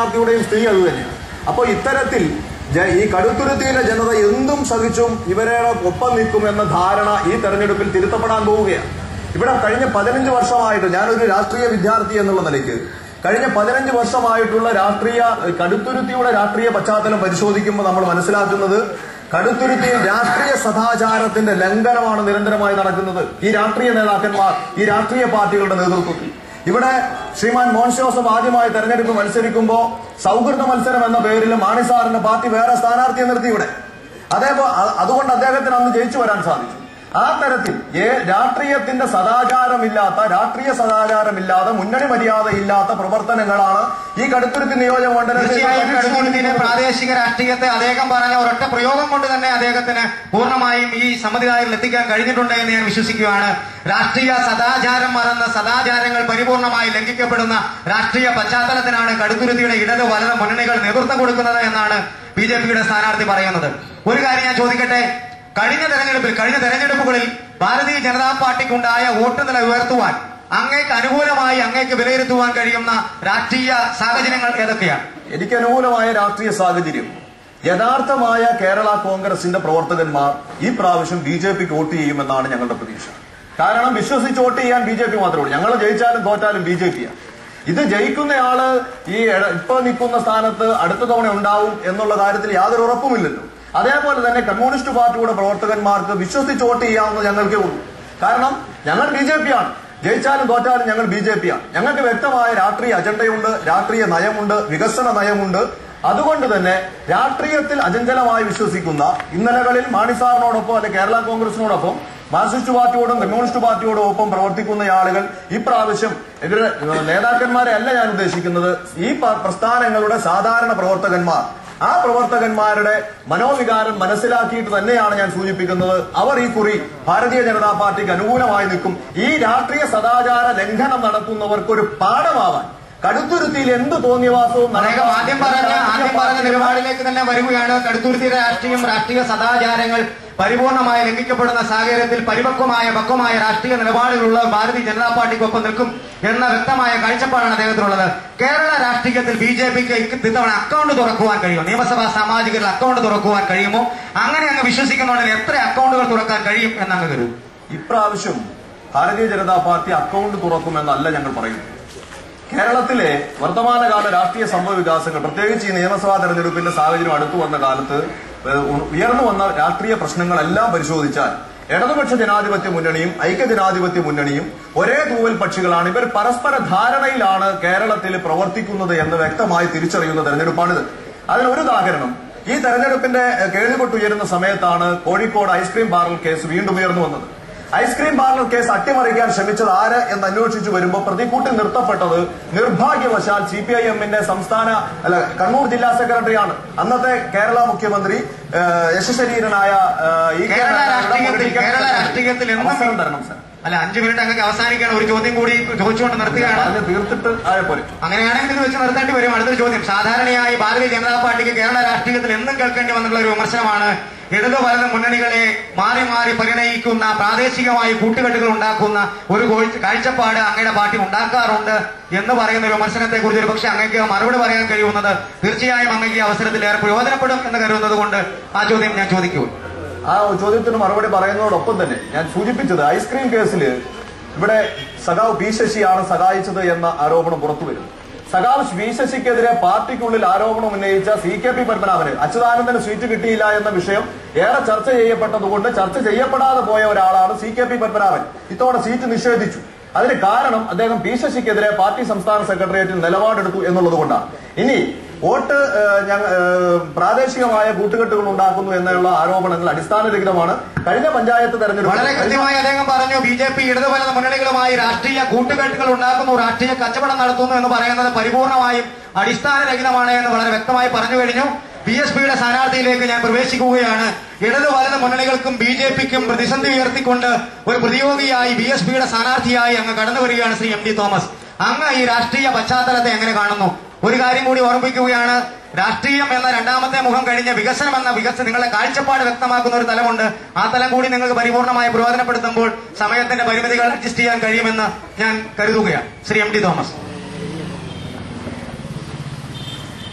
സ്ഥാനാർത്ഥിയുടെയും സ്ഥിതി അത് തന്നെയാണ് അപ്പോൾ ഇത്തരത്തിൽ ജ- ഈ കടുത്തുരുത്തിയിലെ ജനത എന്തും സഹിച്ചും ഇവരെ ഒപ്പം നിൽക്കുമെന്ന ധാരണ ഈ തെരഞ്ഞെടുപ്പിൽ തിരുത്തപ്പെടാൻ പോവുകയാണ് ഇവിടെ കഴിഞ്ഞ പതിനഞ്ച് വർഷമായിട്ട് ഞാനൊരു രാഷ്ട്രീയ വിദ്യാർത്ഥി എന്നുള്ള നിലയ്ക്ക് കഴിഞ്ഞ പതിനഞ്ച് വർഷമായിട്ടുള്ള രാഷ്ട്രീയ കടുത്തുരുത്തിയുടെ രാഷ്ട്രീയ പശ്ചാത്തലം പരിശോധിക്കുമ്പോൾ നമ്മൾ മനസ്സിലാക്കുന്നത് കടുത്തുരുത്തിയിൽ രാഷ്ട്രീയ സദാചാരത്തിന്റെ ലംഘനമാണ് നിരന്തരമായി നടക്കുന്നത് ഈ രാഷ്ട്രീയ നേതാക്കന്മാർ ഈ രാഷ്ട്രീയ പാർട്ടികളുടെ നേതൃത്വത്തിൽ ഇവിടെ ശ്രീമാൻ മോഹൻ ജോസഫ് ആദ്യമായി തെരഞ്ഞെടുപ്പ് മത്സരിക്കുമ്പോൾ സൗഹൃദ മത്സരം എന്ന പേരിൽ മാണിസാറിന്റെ പാർട്ടി വേറെ സ്ഥാനാർത്ഥിയെ നിർത്തി ഇവിടെ അതേപോലെ അതുകൊണ്ട് അദ്ദേഹത്തിന് അന്ന് ജയിച്ചു വരാൻ സാധിച്ചു ആ തരത്തിൽ ഏ രാഷ്ട്രീയത്തിന്റെ സദാചാരമില്ലാത്ത രാഷ്ട്രീയ സദാചാരമില്ലാത്ത മുന്നണി മര്യാദ ഇല്ലാത്ത പ്രവർത്തനങ്ങളാണ് ഈ കടുത്തുരുത്തി നിയോജക തീർച്ചയായും കടുത്തുരുത്തിയിലെ മണ്ഡലത്തിൽ പ്രാദേശിക രാഷ്ട്രീയത്തെ അദ്ദേഹം പറഞ്ഞ ഒരൊറ്റ പ്രയോഗം കൊണ്ട് തന്നെ അദ്ദേഹത്തിന് പൂർണ്ണമായും ഈ സമ്മതിദായകൽ എത്തിക്കാൻ കഴിഞ്ഞിട്ടുണ്ട് എന്ന് ഞാൻ വിശ്വസിക്കുകയാണ് രാഷ്ട്രീയ സദാചാരം മറന്ന് സദാചാരങ്ങൾ പരിപൂർണമായി ലംഘിക്കപ്പെടുന്ന രാഷ്ട്രീയ പശ്ചാത്തലത്തിനാണ് കടുത്തുരുത്തിയുടെ ഇടത് വലത് മുന്നണികൾ നേതൃത്വം കൊടുക്കുന്നത് എന്നാണ് ബി ജെ പിയുടെ സ്ഥാനാർത്ഥി പറയുന്നത് ഒരു കാര്യം ഞാൻ ചോദിക്കട്ടെ കഴിഞ്ഞ തെരഞ്ഞെടുപ്പിൽ കഴിഞ്ഞ തെരഞ്ഞെടുപ്പുകളിൽ ഭാരതീയ ജനതാ പാർട്ടിക്കുണ്ടായ വോട്ട് നില ഉയർത്തുവാൻ അങ്ങേക്ക് അനുകൂലമായി അങ്ങേക്ക് വിലയിരുത്തുവാൻ കഴിയുന്ന രാഷ്ട്രീയ സാഹചര്യങ്ങൾ ഏതൊക്കെയാണ് എനിക്ക് അനുകൂലമായ രാഷ്ട്രീയ സാഹചര്യം യഥാർത്ഥമായ കേരള കോൺഗ്രസിന്റെ പ്രവർത്തകന്മാർ ഈ പ്രാവശ്യം ബി ജെ പിക്ക് വോട്ട് ചെയ്യുമെന്നാണ് ഞങ്ങളുടെ പ്രതീക്ഷ കാരണം വിശ്വസിച്ച് വോട്ട് ചെയ്യാൻ ബി ജെ പി മാത്രമേ ഉള്ളൂ ഞങ്ങൾ ജയിച്ചാലും തോറ്റാലും ബി ജെ പിയാണ് ഇത് ജയിക്കുന്നയാള് ഈ എട- ഇപ്പൊ നിൽക്കുന്ന സ്ഥാനത്ത് അടുത്ത തവണ ഉണ്ടാവും എന്നുള്ള കാര്യത്തിൽ യാതൊരു ഉറപ്പുമില്ലല്ലോ അതേപോലെ തന്നെ കമ്മ്യൂണിസ്റ്റ് പാർട്ടിയുടെ പ്രവർത്തകന്മാർക്ക് വിശ്വസിച്ച് വോട്ട് ചെയ്യാവുന്ന ഞങ്ങൾക്കേ ഉള്ളൂ കാരണം ഞങ്ങൾ ബി ജെ പി ആണ് ജയിച്ചാലും തോറ്റാലും ഞങ്ങൾ ബി ജെ പി ആണ് ഞങ്ങൾക്ക് വ്യക്തമായ രാഷ്ട്രീയ അജണ്ടയുണ്ട് രാഷ്ട്രീയ നയമുണ്ട് വികസന നയമുണ്ട് അതുകൊണ്ട് തന്നെ രാഷ്ട്രീയത്തിൽ അചഞ്ചലമായി വിശ്വസിക്കുന്ന ഇന്നലകളിൽ മാണിസാറിനോടൊപ്പം അല്ലെ കേരള കോൺഗ്രസിനോടൊപ്പം മാർക്സിസ്റ്റ് പാർട്ടിയോടും കമ്മ്യൂണിസ്റ്റ് പാർട്ടിയോടും ഒപ്പം പ്രവർത്തിക്കുന്ന ആളുകൾ ഇപ്രാവശ്യം ഇവരുടെ നേതാക്കന്മാരെ അല്ല ഞാൻ ഉദ്ദേശിക്കുന്നത് ഈ പ- പ്രസ്ഥാനങ്ങളുടെ സാധാരണ പ്രവർത്തകന്മാർ ആ പ്രവർത്തകന്മാരുടെ മനോവികാരം മനസ്സിലാക്കിയിട്ട് തന്നെയാണ് ഞാൻ സൂചിപ്പിക്കുന്നത് അവർ ഈ കുറി ഭാരതീയ ജനതാ പാർട്ടിക്ക് അനുകൂലമായി നിൽക്കും ഈ രാഷ്ട്രീയ സദാചാര ലംഘനം നടത്തുന്നവർക്ക് ഒരു പാഠമാവാൻ കടുത്തുരുത്തിയിൽ എന്ത് തോന്നിയവാസവും അദ്ദേഹം ആദ്യം പറഞ്ഞ ആദ്യം പറഞ്ഞ നിലപാടിലേക്ക് തന്നെ വരികയാണ് കടുത്തുരുത്തിയുടെ രാഷ്ട്രീയം രാഷ്ട്രീയ സദാചാരങ്ങൾ പരിപൂർണമായി ലംഘിക്കപ്പെടുന്ന സാഹചര്യത്തിൽ പരിപക്വമായ പക്വമായ രാഷ്ട്രീയ നിലപാടുകളുള്ള ഭാരതീയ ജനതാ പാർട്ടിക്കൊപ്പം നിൽക്കും എന്ന വ്യക്തമായ കാഴ്ചപ്പാടാണ് അദ്ദേഹത്തിനുള്ളത് കേരള രാഷ്ട്രീയത്തിൽ ബി ജെ പിക്ക് ഇത്തവണ അക്കൗണ്ട് തുറക്കുവാൻ കഴിയുമോ നിയമസഭാ സാമാജികരുടെ അക്കൗണ്ട് തുറക്കുവാൻ കഴിയുമോ അങ്ങനെ അങ്ങ് വിശ്വസിക്കുന്നുണ്ടെങ്കിൽ എത്ര അക്കൗണ്ടുകൾ തുറക്കാൻ കഴിയും എന്നങ്ങ് കരുതും ഇപ്രാവശ്യം ഭാരതീയ ജനതാ പാർട്ടി അക്കൗണ്ട് തുറക്കുമെന്നല്ല ഞങ്ങൾ പറയുന്നത് കേരളത്തിലെ വർത്തമാനകാല രാഷ്ട്രീയ സംഭവ വികാസങ്ങൾ പ്രത്യേകിച്ച് ഈ നിയമസഭാ തെരഞ്ഞെടുപ്പിന്റെ സാഹചര്യം അടുത്തു വന്ന കാലത്ത് ഏഹ്, ഉ- ഉയർന്നു വന്ന രാഷ്ട്രീയ പ്രശ്നങ്ങളെല്ലാം പരിശോധിച്ചാൽ ഇടതുപക്ഷ ജനാധിപത്യ മുന്നണിയും ഐക്യ ജനാധിപത്യ മുന്നണിയും ഒരേ തൂവൽ പക്ഷികളാണ് ഇവർ പരസ്പര ധാരണയിലാണ് കേരളത്തിൽ പ്രവർത്തിക്കുന്നത് എന്ന് വ്യക്തമായി തിരിച്ചറിയുന്ന തെരഞ്ഞെടുപ്പാണിത് അതിന് ഒരു ഉദാഹരണം ഈ തെരഞ്ഞെടുപ്പിന്റെ ഏഹ്, കേളുകൊട്ട് ഉയരുന്ന സമയത്താണ് കോഴിക്കോട് ഐസ്ക്രീം പാർലർ കേസ് വീണ്ടും ഉയർന്നു വന്നത് ഐസ്ക്രീം പാർലർ കേസ് അട്ടിമറിക്കാൻ ശ്രമിച്ചത് ആര് എന്ന് അന്വേഷിച്ചു വരുമ്പോൾ പ്രതിക്കൂട്ടിൽ നിർത്തപ്പെട്ടത് നിർഭാഗ്യവശാൽ സി പി ഐ എമ്മിന്റെ സംസ്ഥാന അല്ല കണ്ണൂർ ജില്ലാ സെക്രട്ടറിയാണ് അന്നത്തെ കേരള മുഖ്യമന്ത്രി ഏഹ്, യശശരീരനായ ഏഹ്, ഇ. കെ. കേരള നായനാരുടെ രാഷ്ട്രീയത്തിൽ political കേരള secretary. രാഷ്ട്രീയത്തിൽ എന്നും അവസരം തരണം സർ അല്ല അഞ്ചു മിനിറ്റ് അങ്ങനെ അവസാനിക്കാൻ ഒരു ചോദ്യം കൂടി ചോദിച്ചുകൊണ്ട് നിർത്തുകയാണ് അതിന് തീർത്തിട്ട് ആയ പോലെ അങ്ങനെയാണെങ്കിൽ ഇത് വെച്ച് നിർത്തേണ്ടി വരും അടുത്തൊരു ചോദ്യം സാധാരണയായി ഭാരതീയ ജനതാ പാർട്ടിക്ക് കേരള രാഷ്ട്രീയത്തിൽ എന്നും കേൾക്കേണ്ടി വന്നിട്ടുള്ള ഒരു വിമർശനമാണ് ഇടതു വലത് മുന്നണികളെ മാറി മാറി പരിണയിക്കുന്ന പ്രാദേശികമായി കൂട്ടുകെട്ടുകൾ ഉണ്ടാക്കുന്ന ഒരു കോഴ്- കാഴ്ചപ്പാട് അങ്ങയുടെ പാർട്ടി ഉണ്ടാക്കാറുണ്ട് എന്ന് പറയുന്ന ഒരു വിമർശനത്തെ കുറിച്ച് ഒരു പക്ഷേ അങ്ങേക്ക് മറുപടി പറയാൻ കഴിയുന്നത് തീർച്ചയായും അങ്ങേക്ക് ഈ അവസരത്തിൽ ഏറെ പ്രയോജനപ്പെടും എന്ന് കരുതുന്നത് കൊണ്ട് ആ ചോദ്യം ഞാൻ ചോദിക്കൂ ആ ചോദ്യത്തിന് മറുപടി പറയുന്നതോടൊപ്പം തന്നെ ഞാൻ സൂചിപ്പിച്ചത് ഐസ്ക്രീം കേസിൽ ഇവിടെ സഖാവ് പി ശശിയാണ് സഹായിച്ചത് എന്ന ആരോപണം പുറത്തു വരുന്നു സഖാവ് പി ശശിക്കെതിരെ പാർട്ടിക്കുള്ളിൽ ആരോപണം ഉന്നയിച്ച സി കെ പി പത്മനാഭന് അച്യുതാനന്ദന് സീറ്റ് കിട്ടിയില്ല എന്ന വിഷയം ഏറെ ചർച്ച ചെയ്യപ്പെട്ടതുകൊണ്ട് ചർച്ച ചെയ്യപ്പെടാതെ പോയ ഒരാളാണ് സി കെ പി പത്മനാഭൻ ഇത്തവണ സീറ്റ് നിഷേധിച്ചു അതിന് കാരണം അദ്ദേഹം പി ശശിക്കെതിരെ പാർട്ടി സംസ്ഥാന സെക്രട്ടേറിയറ്റിൽ നിലപാടെടുത്തു എന്നുള്ളത് കൊണ്ടാണ് ഇനി വോട്ട് ഏഹ്, ഞങ്ങ- ഏഹ്, പ്രാദേശികമായ കൂട്ടുകെട്ടുകൾ ഉണ്ടാക്കുന്നു എന്നുള്ള ആരോപണങ്ങൾ അടിസ്ഥാനരഹിതമാണ് കഴിഞ്ഞ പഞ്ചായത്ത് വളരെ തെരഞ്ഞെടുപ്പ് കൃത്യമായി അദ്ദേഹം പറഞ്ഞു ബി ജെ പി ഇടതു വലത് മുന്നണികളുമായി രാഷ്ട്രീയ കൂട്ടുകെട്ടുകൾ ഉണ്ടാക്കുന്നു രാഷ്ട്രീയ കച്ചവടം നടത്തുന്നു എന്ന് പറയുന്നത് പരിപൂർണമായും അടിസ്ഥാനരഹിതമാണ് എന്ന് വളരെ വ്യക്തമായി പറഞ്ഞു കഴിഞ്ഞു ബി എസ് പിയുടെ സ്ഥാനാർത്ഥിയിലേക്ക് ഞാൻ പ്രവേശിക്കുകയാണ് ഇടതു വലത് മുന്നണികൾക്കും ബി ജെ പിക്കും പ്രതിസന്ധി ഉയർത്തിക്കൊണ്ട് ഒരു പ്രതിയോഗിയായി ബി എസ് പിയുടെ സ്ഥാനാർത്ഥിയായി അങ്ങ് കടന്നു വരികയാണ് ശ്രീ എം ഡി തോമസ് അങ്ങ് ഈ രാഷ്ട്രീയ പശ്ചാത്തലത്തെ എങ്ങനെ കാണുന്നു ഒരു കാര്യം കൂടി ഓർമ്മിപ്പിക്കുകയാണ് രാഷ്ട്രീയം എന്ന രണ്ടാമത്തെ മുഖം കഴിഞ്ഞ വികസനം എന്ന വികസനം നിങ്ങളുടെ കാഴ്ചപ്പാട് വ്യക്തമാക്കുന്ന ഒരു തലമുണ്ട് ആ തലം കൂടി നിങ്ങൾക്ക് പരിപൂർണമായി പ്രയോജനപ്പെടുത്തുമ്പോൾ സമയത്തിന്റെ പരിമിതികൾ അഡ്ജസ്റ്റ് ചെയ്യാൻ കഴിയുമെന്ന് ഞാൻ കരുതുകയാണ് ശ്രീ എം ഡി തോമസ്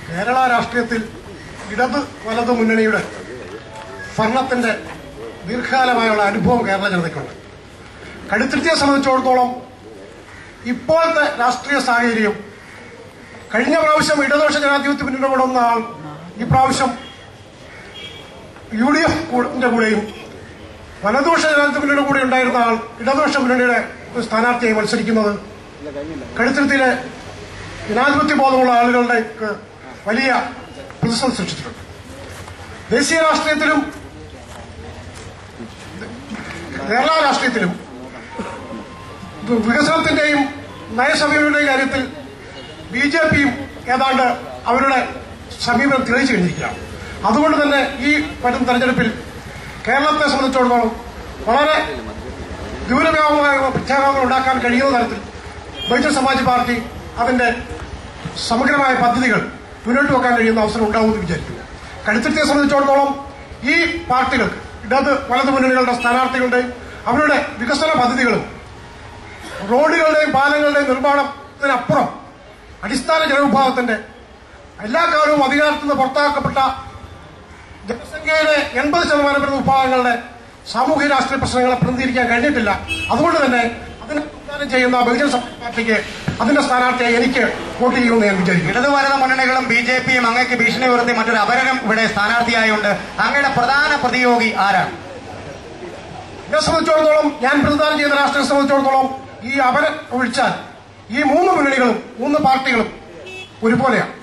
കേരള രാഷ്ട്രീയത്തിൽ ഇടത് വലത് മുന്നണിയുടെ ഭരണത്തിന്റെ ദീർഘകാലമായുള്ള അനുഭവം കേരള ജനതയ്ക്കുണ്ട് കടുത്തിരുത്തിയെ സംബന്ധിച്ചിടത്തോളം ഇപ്പോഴത്തെ രാഷ്ട്രീയ സാഹചര്യം കഴിഞ്ഞ പ്രാവശ്യം ഇടതുപക്ഷ ജനാധിപത്യ മുന്നണിയുടെ കൂടെ വന്ന ആൾ ഈ പ്രാവശ്യം യു ഡി എഫിന്റെ കൂടെയും വലതുപക്ഷ ജനാധിപത്യ മുന്നണിയുടെ കൂടെ ഉണ്ടായിരുന്ന ആൾ ഇടതുപക്ഷ മുന്നണിയുടെ ഒരു സ്ഥാനാർത്ഥിയായി മത്സരിക്കുന്നത് കടുത്തിരുത്തിയിലെ ജനാധിപത്യ ബോധമുള്ള ആളുകളുടെ ക്ക് വലിയ പ്രതിസന്ധി സൃഷ്ടിച്ചിട്ടുണ്ട് ദേശീയ രാഷ്ട്രീയത്തിലും കേരള രാഷ്ട്രീയത്തിലും വി- വികസനത്തിന്റെയും നയസമീപനയുടെയും കാര്യത്തിൽ ബി ജെ പിയും ഏതാണ്ട് അവരുടെ സമീപനം തെളിയിച്ചു കഴിഞ്ഞിരിക്കുകയാണ് അതുകൊണ്ട് തന്നെ ഈ വരും തെരഞ്ഞെടുപ്പിൽ കേരളത്തെ സംബന്ധിച്ചിടത്തോളം വളരെ ദൂരവ്യാപകമായ പ്രത്യാഘാതങ്ങൾ ഉണ്ടാക്കാൻ കഴിയുന്ന തരത്തിൽ ബഹുജൻ സമാജ് പാർട്ടി അതിന്റെ സമഗ്രമായ പദ്ധതികൾ മുന്നോട്ട് വെക്കാൻ കഴിയുന്ന അവസരം ഉണ്ടാവുമെന്ന് വിചാരിക്കുന്നു കടുത്തിരുത്തിയെ സംബന്ധിച്ചിടത്തോളം ഈ പാർട്ടികൾക്ക് ഇടത് വലത് മുന്നണികളുടെ സ്ഥാനാർത്ഥികളുടെയും അവരുടെ വികസന പദ്ധതികളും റോഡുകളുടെയും പാലങ്ങളുടെയും നിർമ്മാണത്തിനപ്പുറം അടിസ്ഥാന ജനവിഭാഗത്തിന്റെ എല്ലാ കാലവും അധികാരത്തിൽ നിന്ന് പുറത്താക്കപ്പെട്ട ജനസംഖ്യയുടെ എൺപത് ശതമാനം വരുന്ന വിഭാഗങ്ങളുടെ സാമൂഹ്യ രാഷ്ട്രീയ പ്രശ്നങ്ങളെ പ്രതിനിധീകരിക്കാൻ കഴിഞ്ഞിട്ടില്ല അതുകൊണ്ട് തന്നെ അതിനെ വാഗ്ദാനം ചെയ്യുന്ന ബഹുജൻ സമാജ് പാർട്ടിക്ക് അതിന്റെ സ്ഥാനാർത്ഥിയെ എനിക്ക് വോട്ട് ചെയ്യുമെന്ന് ഞാൻ വിചാരിക്കുന്നു ഇടതു വലത് മുന്നണികളും ബി ജെ പിയും അങ്ങേക്ക് ഭീഷണി ഉയർത്തി മറ്റൊരു അപരനും ഇവിടെ സ്ഥാനാർത്ഥിയായുണ്ട് അങ്ങയുടെ പ്രധാന പ്രതിയോഗി ആരാണ് എന്നെ സംബന്ധിച്ചിടത്തോളം ഞാൻ പ്രതിദാനം ചെയ്യുന്ന രാഷ്ട്രീയത്തെ സംബന്ധിച്ചിടത്തോളം ഈ അവരെ ഒഴിച്ചാൽ ഈ മൂന്ന് മുന്നണികളും മൂന്ന് പാർട്ടികളും ഒരുപോലെയാണ്